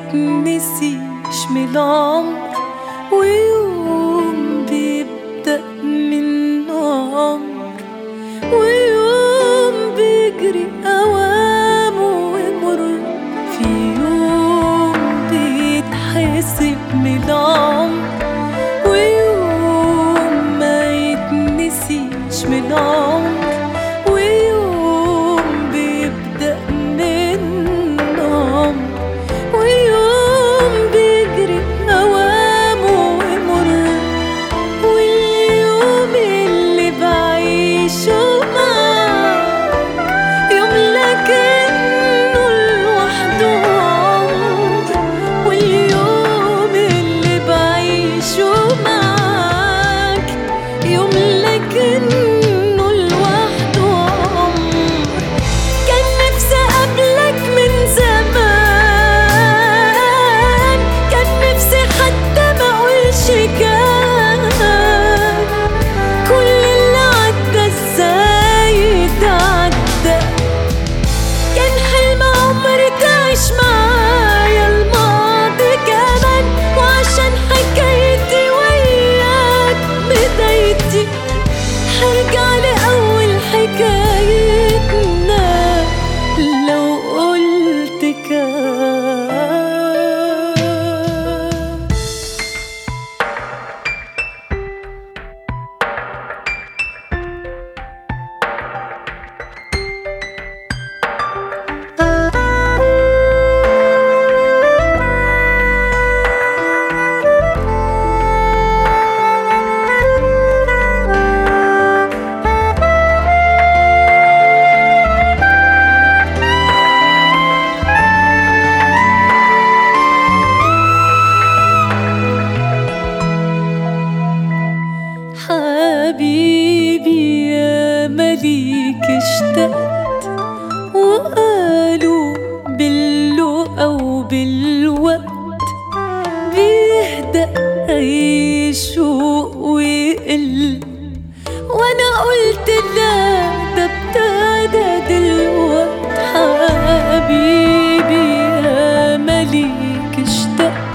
يتنسيش من العمر ويوم بيبدأ من عمر ويوم بيجري أوامه ويمر في يوم بيتحسب من العمر ويوم ما يتنسيش من العمر ويوم بيبدأ من عمر ويوم بيجري أوامه ويمر واليوم اللي بعيشه معاك يوم لكنه لوحده عمر واليوم اللي بعيشه معاك يوم لكنه لوحده عمر كان نفسي اقابلك من زمان كان نفسي حتى ما اقولش كان كل اللي عدى ازاي عدى كان حلم عمري تعيش معايا الماضي كمان وعشان حكايتي وياك بدايتي هرجع لأول حكايتنا لو قلت كان حبيبي يا مليك اشتقت وقالوا باللقا وبالوقت بيهدأ أي شوق ويقل وأنا قلت لا ده ابتدى دلوقت حبيبي يا مليك اشتقت